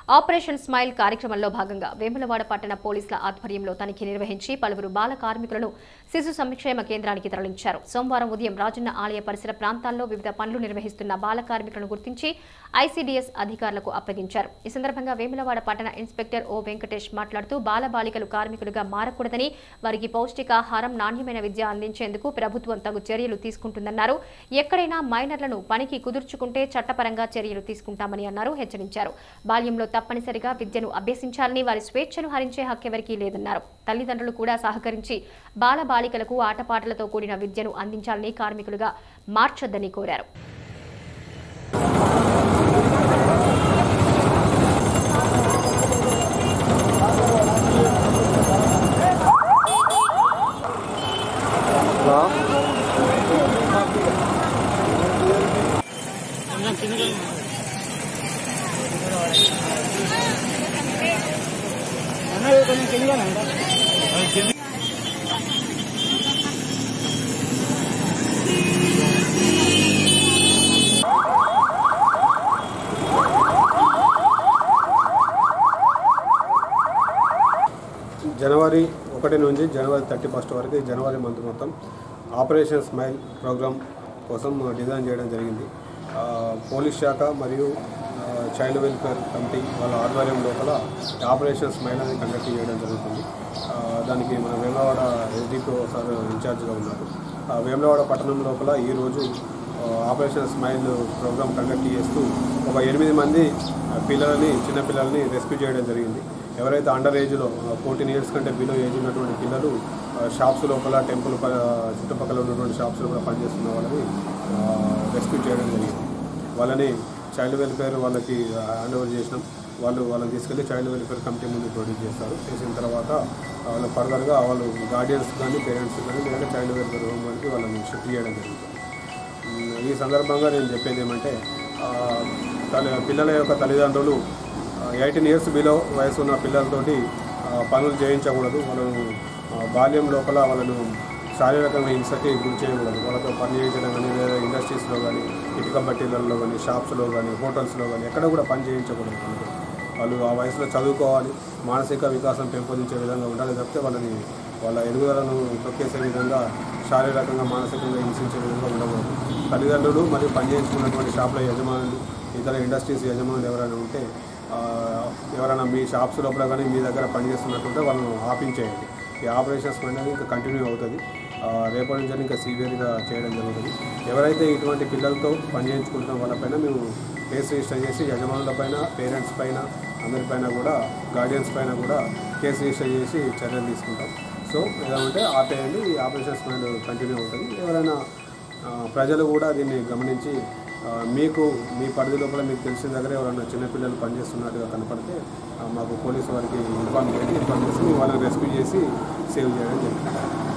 operation smile కార్యక్రమంలో భాగంగా వేములవాడ పట్టణ పోలీసుల ఆధ్వర్యంలో తనిఖీ నిర్వహించి పలువురు బాల కార్మికులను శిశు సంక్షేమ కేంద్రానికి తరలించారు సోమవారం ఉదయం రాజన్న ఆలయ పరిసర ప్రాంతాల్లో వివిధ పనులు నిర్వహిస్తున్న బాల కార్మికులను గుర్తించి ఐసీడీఎస్ అధికారులకు అప్పగించారు ఈ సందర్భంగా వేములవాడ పట్టణ ఇన్స్పెక్టర్ ఓ వెంకటేష్ మాట్లాడుతూ బాలబాలికలు కార్మికులుగా మారకూడదని వారికి పౌష్టికాహారం నాణ్యమైన విద్య అందించేందుకు ప్రభుత్వం తగు చర్యలు తీసుకుంటుందన్నారు ఎక్కడైనా మైనర్లను పనికి కుదుర్చుకుంటే చట్టపరంగా చర్యలు తీసుకుంటామని అన్నారు హెచ్చరించారు బాల్యంలో తప్పనిసరిగా విద్యను అభ్యసించాలని వారి స్వేచ్ఛను హరించే హక్కెవరికీ లేదన్నారు తల్లిదండ్రులు కూడా సహకరించి బాలబాలికలకు ఆటపాటలతో కూడిన విద్యను అందించాలని కార్మికులుగా మార్చొద్దని కోరారు జనవరి ఒకటి నుంచి జనవరి థర్టీ ఫస్ట్ వరకు ఈ జనవరి మంత్ మొత్తం ఆపరేషన్ స్మైల్ ప్రోగ్రామ్ కోసం డిజైన్ చేయడం జరిగింది ఆ, పోలీస్ శాఖ మరియు ఆ, చైల్డ్ వెల్ఫేర్ కమిటీ వాళ్ళ ఆధ్వర్యం లోపల ఈ ఆపరేషన్ స్మైల్ అనేది కండక్ట్ చేయడం జరుగుతుంది ఆ, దానికి మన వేమలవాడ ఎస్డిపిఓ సార్ ఇన్ఛార్జ్గా ఉన్నారు ఆ, వేములవాడ పట్టణం లోపల ఈరోజు ఆ, ఆపరేషన్ స్మైల్ ప్రోగ్రామ్ కండక్ట్ చేస్తూ ఒక ఎనిమిది మంది ఆ, పిల్లలని చిన్న పిల్లల్ని రెస్క్యూ చేయడం జరిగింది ఎవరైతే అండర్ ఏజ్లో ఫోర్టీన్ ఇయర్స్ కంటే బిలో ఏజ్ ఉన్నటువంటి పిల్లలు ఆ, షాప్స్ లోపల టెంపుల్ ప- చుట్టుపక్కల ఉన్నటువంటి షాప్స్ లోపల పనిచేస్తున్న వాళ్ళని ఆ, రెస్క్యూ చేయడం జరిగింది వాళ్ళని చైల్డ్ వెల్ఫేర్ వాళ్ళకి హ్యాండ్ ఓవర్ చేసినాం వాళ్ళు వాళ్ళని తీసుకెళ్ళి చైల్డ్ వెల్ఫేర్ కమిటీ ముందు ప్రొడ్యూస్ చేస్తారు చేసిన తర్వాత వాళ్ళు ఫర్దర్గా వాళ్ళు గార్డియన్స్ కానీ పేరెంట్స్ కానీ లేదంటే చైల్డ్ వెల్ఫేర్ హోమ్ వాళ్ళకి వాళ్ళని షిఫ్ట్ చేయడం జరుగుతుంది ఉమ్, ఈ సందర్భంగా నేను చెప్పేది ఏమంటే ఆ, తల్లి పిల్లల యొక్క తల్లిదండ్రులు ఎయిటీన్ ఇయర్స్ బిలో వయసు ఉన్న పిల్లలతోటి ఆ, పనులు చేయించకూడదు వాళ్ళను ఆ, బాల్యం లోపల వాళ్ళను శారీరకంగా హింసకి గురి చేయకూడదు వాళ్ళతో పని చేయించడం కానీ లేదా ఇండస్ట్రీస్లో కానీ ఇటుక బట్టీలలో కానీ షాప్స్లో కానీ హోటల్స్లో కానీ ఎక్కడ కూడా పని చేయించకూడదు వాళ్ళతో వాళ్ళు ఆ వయసులో చదువుకోవాలి మానసిక వికాసం పెంపొందించే విధంగా ఉండాలి తప్పితే వాళ్ళని వాళ్ళ ఎదుగుదలను తొక్కేసే విధంగా శారీరకంగా మానసికంగా హింసించే విధంగా ఉండకూడదు తల్లిదండ్రులు మరియు పనిచేయించుకున్నటువంటి షాపుల యజమానులు ఇతర ఇండస్ట్రీస్ యజమానులు ఎవరైనా ఉంటే ఆ, ఎవరైనా మీ షాప్స్ లోపల కానీ మీ దగ్గర పనిచేస్తున్నట్టుంటే వాళ్ళను ఆపించేయండి ఈ ఆపరేషన్స్ అనేది ఇంకా కంటిన్యూ అవుతుంది ఆ, రేపటి నుంచి ఇంకా సీవియర్గా చేయడం జరుగుతుంది ఎవరైతే ఇటువంటి పిల్లలతో పని చేయించుకుంటున్న వాళ్ళపైన మేము కేసు రిజిస్టర్ చేసి యజమానుల పైన పేరెంట్స్ పైన అందరిపైన కూడా గార్డియన్స్ పైన కూడా కేసు రిజిస్టర్ చేసి చర్యలు తీసుకుంటాం సో ఏదంటే ఆపేయండి ఈ ఆపరేషన్స్ మైండ్ కంటిన్యూ అవుతుంది ఎవరైనా ఆ, ప్రజలు కూడా దీన్ని గమనించి ఆ, మీకు మీ పరిధి లోపల మీకు తెలిసిన దగ్గర ఎవరైనా చిన్నపిల్లలు పనిచేస్తున్నట్టుగా కనపడితే ఆ, మాకు పోలీసు వారికి ఇన్ఫార్మ్ చేయండి ఇన్ఫార్మ్ చేసి వాళ్ళని రెస్క్యూ చేసి సేవ్ చేయడం జరుగుతుంది